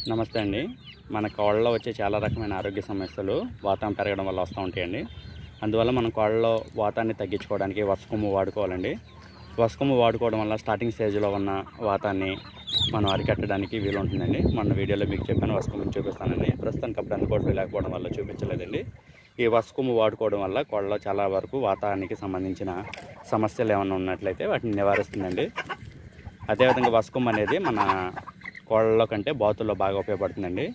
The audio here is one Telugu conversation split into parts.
నమస్తే అండి మన కోళ్ళలో వచ్చే చాలా రకమైన ఆరోగ్య సమస్యలు వాతావరణం పెరగడం వల్ల వస్తూ ఉంటాయండి అందువల్ల మనం కోళ్ళలో వాతాన్ని తగ్గించుకోవడానికి వసకొమ్ము వాడుకోవాలండి వసకొమ్ము వాడుకోవడం వల్ల స్టార్టింగ్ స్టేజ్లో ఉన్న వాతాన్ని మనం అరికట్టడానికి వీలు ఉంటుందండి మన వీడియోలో మీకు చెప్పాను వసకొమ్ముని చూపిస్తానండి ప్రస్తుతానికి అప్పుడు అందుబాటులో లేకపోవడం వల్ల చూపించలేదండి ఈ వసకొమ్ము వాడుకోవడం వల్ల కోళ్ళలో చాలా వరకు వాతానికి సంబంధించిన సమస్యలు ఏమైనా ఉన్నట్లయితే వాటిని నివారిస్తుందండి అదేవిధంగా వసకం అనేది మన కోళ్ళలో కంటే బాతుల్లో బాగా ఉపయోగపడుతుందండి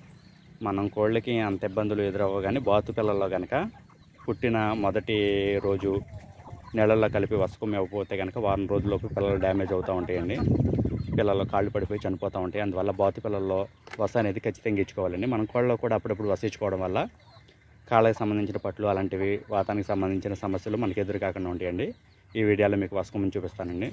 మనం కోళ్ళకి అంత ఇబ్బందులు ఎదురవ్వ కానీ బాతు పిల్లల్లో కనుక పుట్టిన మొదటి రోజు నెలల్లో కలిపి వసకం ఇవ్వకపోతే కనుక వారం రోజుల్లోపు పిల్లలు డ్యామేజ్ అవుతూ ఉంటాయండి పిల్లలు కాళ్ళు పడిపోయి చనిపోతూ ఉంటాయి అందువల్ల బాతు పిల్లల్లో వస అనేది ఖచ్చితంగా ఇచ్చుకోవాలండి మనం కోళ్ళలో కూడా అప్పుడప్పుడు వస ఇచ్చుకోవడం వల్ల కాళ్ళకి సంబంధించిన పట్లు అలాంటివి వాతానికి సంబంధించిన సమస్యలు మనకి ఎదురు కాకుండా ఉంటాయండి ఈ వీడియోలో మీకు వసకం చూపిస్తానండి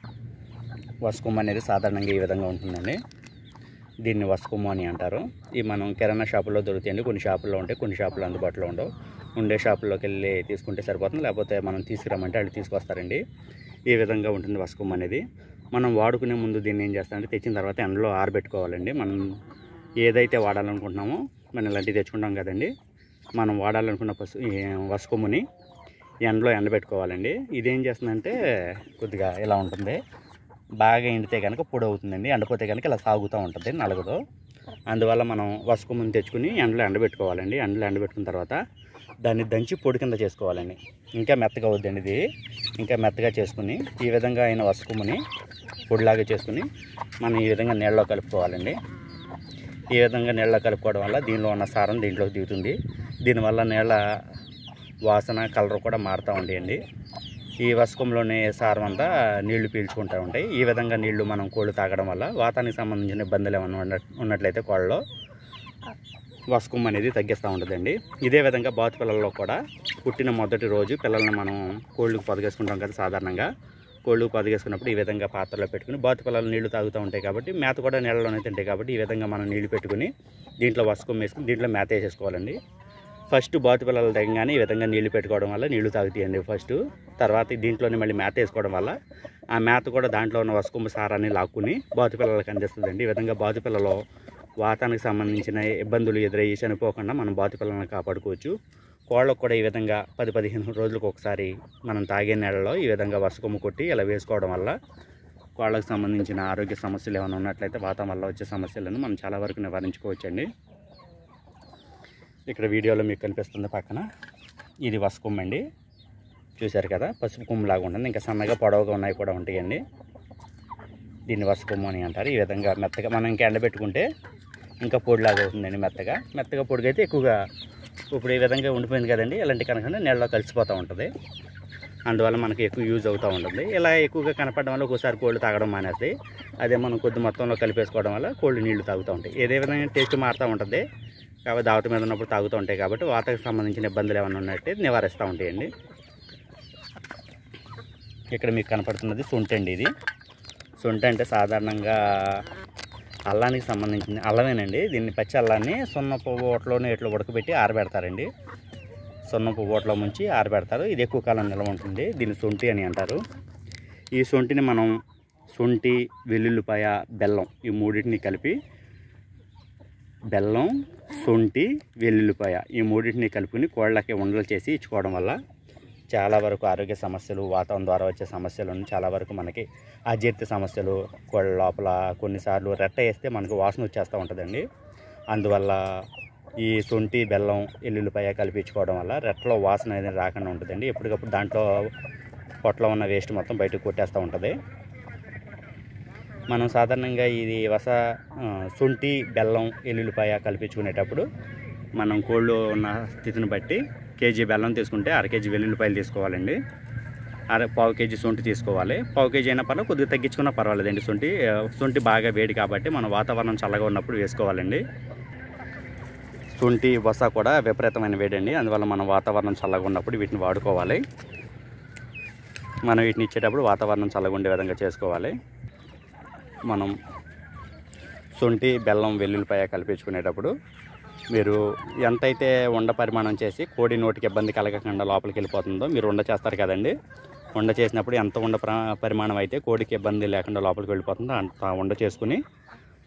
వసకుమ్మ అనేది సాధారణంగా ఈ విధంగా ఉంటుందండి దీన్ని వసకుమ్మ అని అంటారు ఈ మనం కిరాణా షాపుల్లో దొరుకుతాయండి కొన్ని షాపుల్లో ఉంటాయి కొన్ని షాపుల్లో అందుబాటులో ఉండవు ఉండే షాపుల్లోకి వెళ్ళి తీసుకుంటే సరిపోతుంది లేకపోతే మనం తీసుకురమ్మంటే వాళ్ళు తీసుకొస్తారండి ఈ విధంగా ఉంటుంది వసకుమ్మ అనేది మనం వాడుకునే ముందు దీన్ని ఏం చేస్తామంటే తెచ్చిన తర్వాత ఎండలో ఆరబెట్టుకోవాలండి మనం ఏదైతే వాడాలనుకుంటున్నామో మనం ఇలాంటివి తెచ్చుకుంటాం కదండి మనం వాడాలనుకున్న పసు ఈ వసకొమ్ముని ఎండలో ఎండబెట్టుకోవాలండి ఇదేం చేస్తుందంటే కొద్దిగా ఇలా ఉంటుంది బాగా ఎండితే కనుక పొడి అవుతుందండి ఎండపోతే కనుక ఇలా సాగుతూ ఉంటుంది నలగదు అందువల్ల మనం వసకొమ్ముని తెచ్చుకుని ఎండలో ఎండబెట్టుకోవాలండి ఎండలో ఎండబెట్టుకున్న తర్వాత దాన్ని దంచి పొడి కింద చేసుకోవాలండి ఇంకా మెత్తగా అవుద్దండి ఇది ఇంకా మెత్తగా చేసుకుని ఈ విధంగా అయిన వసకొమ్ముని పొడిలాగా చేసుకుని మనం ఈ విధంగా నీళ్ళలో కలుపుకోవాలండి ఈ విధంగా నీళ్ళలో కలుపుకోవడం వల్ల దీనిలో ఉన్న సారం దీంట్లోకి దిగుతుంది దీనివల్ల నీళ్ళ వాసన కలర్ కూడా మారుతూ ఉంటాయండి ఈ వసకంలోని సారం అంతా నీళ్లు పీల్చుకుంటూ ఉంటాయి ఈ విధంగా నీళ్లు మనం కోళ్ళు తాగడం వల్ల వాతానికి సంబంధించిన ఇబ్బందులు ఏమైనా ఉన్న ఉన్నట్లయితే కోళ్ళలో వసకం అనేది తగ్గిస్తూ ఉంటుందండి ఇదే విధంగా బాతు పిల్లల్లో కూడా పుట్టిన మొదటి రోజు పిల్లల్ని మనం కోళ్ళకు పొదగేసుకుంటాం కదా సాధారణంగా కోళ్ళు పొదగేసుకున్నప్పుడు ఈ విధంగా పాత్రలో పెట్టుకుని బాతు పిల్లలు నీళ్లు తాగుతూ ఉంటాయి కాబట్టి మేత కూడా నీళ్ళలోనే తింటాయి కాబట్టి ఈ విధంగా మనం నీళ్లు పెట్టుకుని దీంట్లో వసకం వేసుకుని దీంట్లో మేత వేసేసుకోవాలండి ఫస్ట్ బాతు పిల్లలు తగ్గగానే ఈ విధంగా నీళ్లు పెట్టుకోవడం వల్ల నీళ్లు తాగుతాయండి ఫస్ట్ తర్వాత దీంట్లోనే మళ్ళీ మేత వేసుకోవడం వల్ల ఆ మేత కూడా దాంట్లో ఉన్న వసకొమ్మ సారాన్ని లాక్కుని బాతు పిల్లలకు అందిస్తుందండి ఈ విధంగా బాతు పిల్లలో వాతానికి సంబంధించిన ఇబ్బందులు ఎదురయ్యి చనిపోకుండా మనం బాతు పిల్లలను కాపాడుకోవచ్చు కోళ్ళకు కూడా ఈ విధంగా పది పదిహేను రోజులకు ఒకసారి మనం తాగే నీళ్ళలో ఈ విధంగా వసకొమ్ము కొట్టి ఇలా వేసుకోవడం వల్ల కోళ్ళకు సంబంధించిన ఆరోగ్య సమస్యలు ఏమైనా ఉన్నట్లయితే వాతం వల్ల వచ్చే సమస్యలను మనం చాలా వరకు నివారించుకోవచ్చండి ఇక్కడ వీడియోలో మీకు కనిపిస్తుంది పక్కన ఇది వసకొమ్మ అండి చూశారు కదా పసుపు కొమ్ములాగా ఉంటుంది ఇంకా సన్నగా పొడవుగా ఉన్నాయి కూడా ఉంటాయండి దీన్ని వసకొమ్ము అని అంటారు ఈ విధంగా మెత్తగా మనం ఇంకా ఎండబెట్టుకుంటే ఇంకా పొడిలాగా అవుతుందండి మెత్తగా మెత్తగా పొడిగైతే ఎక్కువగా ఇప్పుడు ఈ విధంగా ఉండిపోయింది కదండి ఇలాంటి కనుక నీళ్ళలో కలిసిపోతూ ఉంటుంది అందువల్ల మనకి ఎక్కువ యూజ్ అవుతూ ఉంటుంది ఇలా ఎక్కువగా కనపడడం వల్ల ఒకసారి కోళ్ళు తాగడం మానేస్తాయి అదే మనం కొద్ది మొత్తంలో కలిపేసుకోవడం వల్ల కోళ్ళు నీళ్లు తాగుతూ ఉంటాయి ఏదే విధంగా టేస్ట్ మారుతూ ఉంటుంది కాబట్టి దావత మీద ఉన్నప్పుడు తాగుతూ ఉంటాయి కాబట్టి వాతకు సంబంధించిన ఇబ్బందులు ఏమైనా ఉన్నట్టే నివారిస్తూ ఉంటాయండి ఇక్కడ మీకు కనపడుతున్నది సొంటి అండి ఇది సొంటి అంటే సాధారణంగా అల్లానికి సంబంధించింది అల్లమేనండి దీన్ని పచ్చి అల్లాన్ని సున్న పువ్వు ఓట్లోనే ఇట్లా ఉడకబెట్టి ఆరబెడతారండి సున్న పువ్వు ఓట్లో ముంచి ఆరబెడతారు ఇది ఎక్కువ కాలం నిల్వ ఉంటుంది దీన్ని సొంటి అని అంటారు ఈ సొంటిని మనం సొంటి వెల్లుల్లిపాయ బెల్లం ఈ మూడింటిని కలిపి బెల్లం సొంటి వెల్లుల్లిపాయ ఈ మూడింటిని కలుపుకొని కోళ్ళకి ఉండలు చేసి ఇచ్చుకోవడం వల్ల చాలా వరకు ఆరోగ్య సమస్యలు వాతావరణం ద్వారా వచ్చే సమస్యలు చాలా వరకు మనకి అజీర్తి సమస్యలు కోళ్ళ లోపల కొన్నిసార్లు రెట్ట వేస్తే మనకు వాసన వచ్చేస్తూ ఉంటుందండి అందువల్ల ఈ సొంటి బెల్లం ఎల్లుల్లిపాయ కలిపించుకోవడం వల్ల రెట్టలో వాసన అనేది రాకుండా ఉంటుందండి ఎప్పటికప్పుడు దాంట్లో పొట్టలో ఉన్న వేస్ట్ మొత్తం బయటకు కొట్టేస్తూ ఉంటుంది మనం సాధారణంగా ఇది వస ఆ, శుంఠి బెల్లం ఎల్లుల్లిపాయ కల్పించుకునేటప్పుడు మనం కోళ్ళు ఉన్న స్థితిని బట్టి కేజీ బెల్లం తీసుకుంటే అర కేజీ వెల్లుల్లిపాయలు తీసుకోవాలండి అర పావు కేజీ శొంఠి తీసుకోవాలి పావు కేజీ అయినా పర్లేదు కొద్దిగా తగ్గించుకున్నా పర్వాలేదండి శొంఠి ఆ, శొంఠి బాగా వేడి కాబట్టి మన వాతావరణం చల్లగా ఉన్నప్పుడు వేసుకోవాలండి శొంఠి వస కూడా విపరీతమైన వేడండి అందువల్ల మన వాతావరణం చల్లగా ఉన్నప్పుడు వీటిని వాడుకోవాలి మనం వీటిని ఇచ్చేటప్పుడు వాతావరణం చల్లగా ఉండే విధంగా చేసుకోవాలి మనం శొంఠి బెల్లం వెల్లుల్లిపాయ కలిపించుకునేటప్పుడు మీరు ఎంతైతే ఉండ పరిమాణం చేసి కోడి నోటికి ఇబ్బంది కలగకుండా లోపలికి వెళ్ళిపోతుందో మీరు ఉండ చేస్తారు కదండి వండ చేసినప్పుడు ఎంత ఉండ ప్ర- పరిమాణం అయితే కోడికి ఇబ్బంది లేకుండా లోపలికి వెళ్ళిపోతుందో అంత వండ చేసుకుని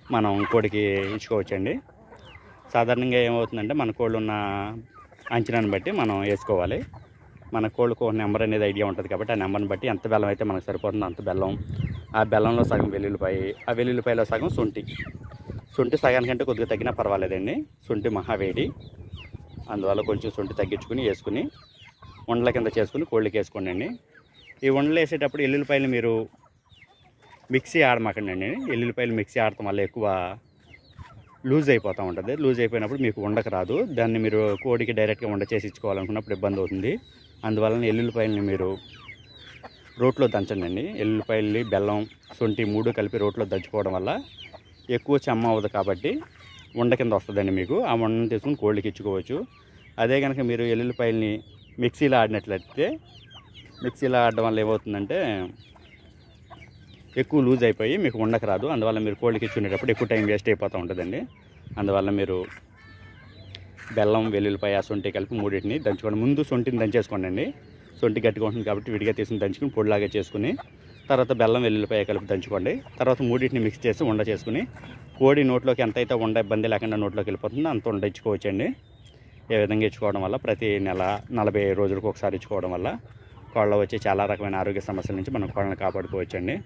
మనం కోడికి ఇచ్చుకోవచ్చండి సాధారణంగా ఏమవుతుందంటే మన కోళ్ళు ఉన్న అంచనాన్ని బట్టి మనం వేసుకోవాలి మన కోళ్ళకు ఒక నెంబర్ అనేది ఐడియా ఉంటుంది కాబట్టి ఆ నెంబర్ని బట్టి ఎంత బెల్లం అయితే మనకు సరిపోతుందో అంత బెల్లం ఆ బెల్లంలో సగం వెల్లుల్లిపాయ ఆ వెల్లుల్లిపాయలో సగం శొంఠి శొంఠి సగానికంటే కొద్దిగా తగ్గినా పర్వాలేదండి శొంఠి మహావేడి అందువల్ల కొంచెం శొంఠి తగ్గించుకుని వేసుకుని ఉండల కింద చేసుకుని కోళ్ళకి వేసుకోండి అండి ఈ ఉండలు వేసేటప్పుడు ఎల్లుల్లిపాయలు మీరు మిక్సీ ఆడమాకండి అండి ఎల్లుల్లిపాయలు మిక్సీ ఆడటం వల్ల ఎక్కువ లూజ్ అయిపోతూ ఉంటుంది లూజ్ అయిపోయినప్పుడు మీకు ఉండక రాదు దాన్ని మీరు కోడికి డైరెక్ట్గా వండ చేసి ఇచ్చుకోవాలనుకున్నప్పుడు ఇబ్బంది అవుతుంది అందువలన ఎల్లుల్లిపాయలని మీరు రోట్లో దంచండి అండి ఎల్లుల్లిపాయలు బెల్లం శొంఠి మూడు కలిపి రోట్లో దంచుకోవడం వల్ల ఎక్కువ చెమ్మ అవ్వదు కాబట్టి ఉండ కింద వస్తుందండి మీకు ఆ ఉండని తీసుకుని కోళ్ళకి ఇచ్చుకోవచ్చు అదే కనుక మీరు ఎల్లుల్లిపాయలని మిక్సీలో ఆడినట్లయితే మిక్సీలో ఆడడం వల్ల ఏమవుతుందంటే ఎక్కువ లూజ్ అయిపోయి మీకు ఉండక రాదు అందువల్ల మీరు కోళ్ళకి ఇచ్చుకునేటప్పుడు ఎక్కువ టైం వేస్ట్ అయిపోతూ ఉంటుందండి అందువల్ల మీరు బెల్లం వెల్లుల్లిపాయ శొంఠి కలిపి మూడింటిని దంచుకోండి ముందు శొంఠిని దంచేసుకోండి అండి శొంఠి గట్టిగా ఉంటుంది కాబట్టి విడిగా తీసుకుని దంచుకుని పొడిలాగా చేసుకుని తర్వాత బెల్లం వెల్లుల్లిపాయ కలిపి దంచుకోండి తర్వాత మూడింటిని మిక్స్ చేసి ఉండ చేసుకుని కోడి నోట్లోకి ఎంత అయితే ఉండ ఇబ్బంది లేకుండా నోట్లోకి వెళ్ళిపోతుందో అంత ఉండ ఇచ్చుకోవచ్చండి ఏ విధంగా ఇచ్చుకోవడం వల్ల ప్రతి నెల నలభై రోజులకు ఒకసారి ఇచ్చుకోవడం వల్ల కోళ్ళ వచ్చే చాలా రకమైన ఆరోగ్య సమస్యల నుంచి మనం కోళ్ళని కాపాడుకోవచ్చండి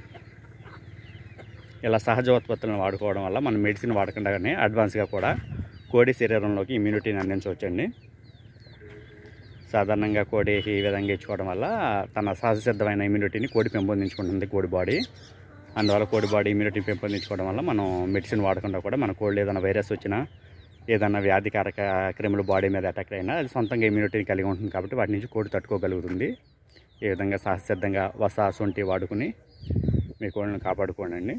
ఇలా సహజ ఉత్పత్తులను వాడుకోవడం వల్ల మనం మెడిసిన్ వాడకుండానే అడ్వాన్స్గా కూడా కోడి శరీరంలోకి ఇమ్యూనిటీని అందించవచ్చండి సాధారణంగా కోడి ఈ విధంగా ఇచ్చుకోవడం వల్ల తన సహజ సిద్ధమైన ఇమ్యూనిటీని కోడి పెంపొందించుకుంటుంది కోడి బాడీ అందువల్ల కోడి బాడీ ఇమ్యూనిటీ పెంపొందించుకోవడం వల్ల మనం మెడిసిన్ వాడకుండా కూడా మన కోళ్ళు ఏదైనా వైరస్ వచ్చినా ఏదైనా వ్యాధికారక క్రిములు బాడీ మీద అటాక్ అయినా అది సొంతంగా ఇమ్యూనిటీని కలిగి ఉంటుంది కాబట్టి వాటి నుంచి కోడి తట్టుకోగలుగుతుంది ఈ విధంగా సహజసిద్ధంగా వస సొంటి వాడుకుని మీ కోళ్ళని కాపాడుకోండి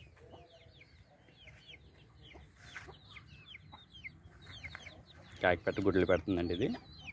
కాకి పెట్ట గుడ్లు పెడుతుందండి ఇది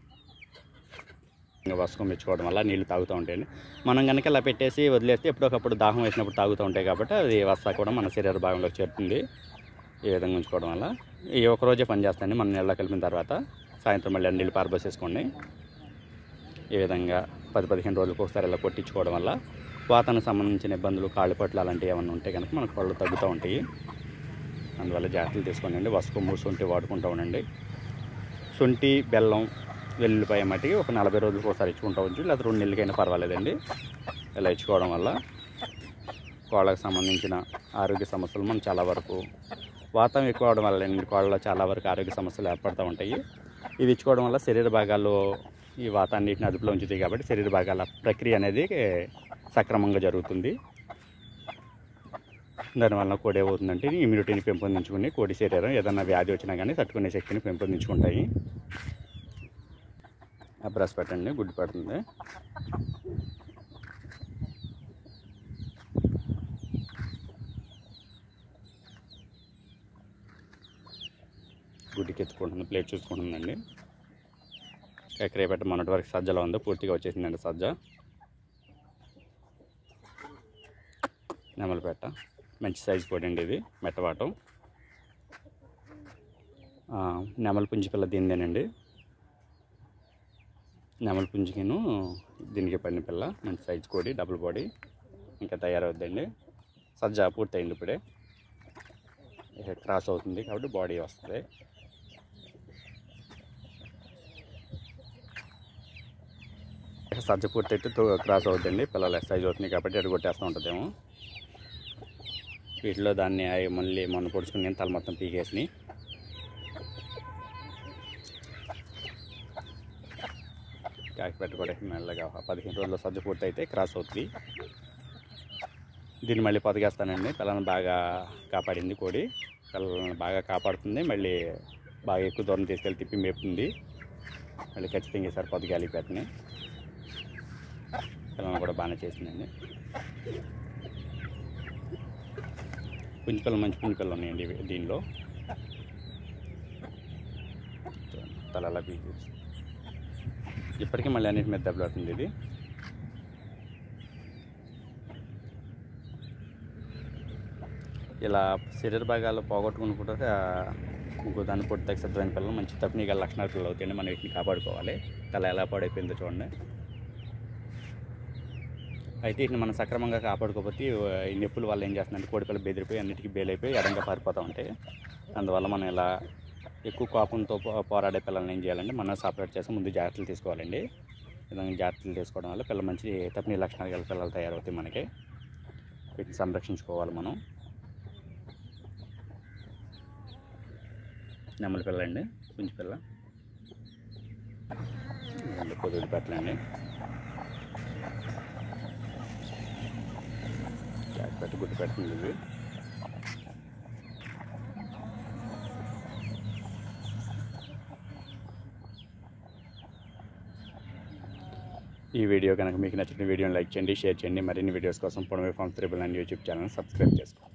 ఇంకా వసుకం మెచ్చుకోవడం వల్ల నీళ్ళు తాగుతూ ఉంటాయండి మనం కనుక ఇలా పెట్టేసి వదిలేస్తే ఎప్పుడొకప్పుడు దాహం వేసినప్పుడు తాగుతూ ఉంటాయి కాబట్టి అది వస్తా కూడా మన శరీర భాగంలోకి చేరుతుంది ఈ విధంగా ఉంచుకోవడం వల్ల ఈ ఒక రోజే పని చేస్తాయండి మనం నీళ్ళ కలిపిన తర్వాత సాయంత్రం మళ్ళీ నీళ్ళు పారబోసేసుకోండి ఈ విధంగా పది పదిహేను రోజులకు ఒకసారి ఇలా కొట్టించుకోవడం వల్ల వాతానికి సంబంధించిన ఇబ్బందులు కాళ్ళు పట్లు అలాంటివి ఏమైనా ఉంటే కనుక మన కళ్ళు తగ్గుతూ ఉంటాయి అందువల్ల జాగ్రత్తలు తీసుకోండి వసుకు మూసుంటి వాడుకుంటూ ఉండండి శొంఠి బెల్లం వెల్లుల్లిపాయ మట్టికి ఒక నలభై రోజులకు ఒకసారి ఇచ్చుకుంటూ ఉంచు లేదా రెండు నెలలకైనా పర్వాలేదండి ఇలా ఇచ్చుకోవడం వల్ల కోళ్ళకు సంబంధించిన ఆరోగ్య సమస్యలు మనం చాలా వరకు వాతం ఎక్కువ అవడం వల్ల అండి కోళ్ళలో చాలా వరకు ఆరోగ్య సమస్యలు ఏర్పడుతూ ఉంటాయి ఇది ఇచ్చుకోవడం వల్ల శరీర భాగాల్లో ఈ వాతాన్నిటిని అదుపులో ఉంచుతాయి కాబట్టి శరీర భాగాల ప్రక్రియ అనేది సక్రమంగా జరుగుతుంది దానివల్ల కోడి ఏమవుతుందంటే ఇమ్యూనిటీని పెంపొందించుకుని కోడి శరీరం ఏదైనా వ్యాధి వచ్చినా కానీ తట్టుకునే శక్తిని పెంపొందించుకుంటాయి ఆ బ్రష్ పెట్టండి గుడ్డు పెడుతుంది గుడ్డికి ఎత్తుకుంటుంది ప్లేట్ చూసుకుంటుందండి ఎక్కడే పెట్ట మొన్నటి వరకు సజ్జలో ఉందో పూర్తిగా వచ్చేసిందండి సజ్జ నెమలపేట మంచి సైజు కోడి అండి ఇది మెట్టవాటం ఆ, నెమలి పుంజి పిల్ల దీనిదేనండి నెమలి పుంజికిను దీనికి పడిన పిల్ల మంచి సైజు కోడి డబుల్ బాడీ ఇంకా తయారవుద్దండి సజ్జ పూర్తయింది ఇప్పుడే ఇక క్రాస్ అవుతుంది కాబట్టి బాడీ వస్తుంది ఇక సజ్జ పూర్తయితే తో- క్రాస్ అవుతుందండి పిల్లలు సైజ్ అవుతుంది కాబట్టి ఎటు కొట్టేస్తూ ఉంటుందేమో వీటిలో దాన్ని అవి మళ్ళీ మొన్న పొడుచుకుని నేను తల మొత్తం పీకేసి కాకి పెట్టుకోవడం మెల్లగా ఒక పదిహేను రోజుల్లో సజ్జ పూర్తి అయితే క్రాస్ అవుతుంది దీన్ని మళ్ళీ పొదిగేస్తానండి పిల్లల్ని బాగా కాపాడింది కోడి పిల్లల్ని బాగా కాపాడుతుంది మళ్ళీ బాగా ఎక్కువ దూరం తీసుకెళ్ళి తిప్పి మేపుతుంది మళ్ళీ ఖచ్చితంగా ఈసారి పొదిగాలి పెట్టని పిల్లల్ని కూడా బాగానే చేసిందండి పుంజి పిల్లలు మంచి పుంజి పిల్లలు ఉన్నాయండి ఇవి- దీనిలో తల అలా పీకేసి ఇప్పటికీ మళ్ళీ అన్నిటి మీద దెబ్బలాడుతుంది ఇది ఇలా శరీర భాగాలు పోగొట్టుకునుకుంటే ఇంకో దాన్ని పొట్టి సిద్ధమైన పిల్లలు మంచి తప్పినీగల లక్షణాలు పిల్లలు అవుతాయండి మనం వీటిని కాపాడుకోవాలి తల ఎలా పాడైపోయిందో చూడండి అయితే వీటిని మనం సక్రమంగా కాపాడుకోకపోతే ఈ నొప్పుల వల్ల ఏం చేస్తుందంటే కోడిపిల్ల బెదిరిపోయి అన్నిటికీ బేలైపోయి ఎడంగా పారిపోతూ ఉంటాయి అందువల్ల మనం ఇలా ఎక్కువ కోపంతో పో- పోరాడే పిల్లల్ని ఏం చేయాలంటే మనం సపరేట్ చేసి ముందు జాగ్రత్తలు తీసుకోవాలండి ఈ విధంగా జాగ్రత్తలు తీసుకోవడం వల్ల పిల్ల మంచి తప్పిన లక్షణాలు గల పిల్లలు తయారవుతాయి మనకి వీటిని సంరక్షించుకోవాలి మనం నెమలి పిల్ల అండి పుంజి పిల్ల రెండు పొదుడు పెట్టలండి జాగ్రత్త గుడ్డు పెట్టండి ఇవి ఈ వీడియో కనుక మీకు నచ్చిన వీడియోని లైక్ చేయండి షేర్ చేయండి మరిన్ని వీడియోస్ కోసం పొడవే farms triple nine YouTube channel subscribe చేసుకోండి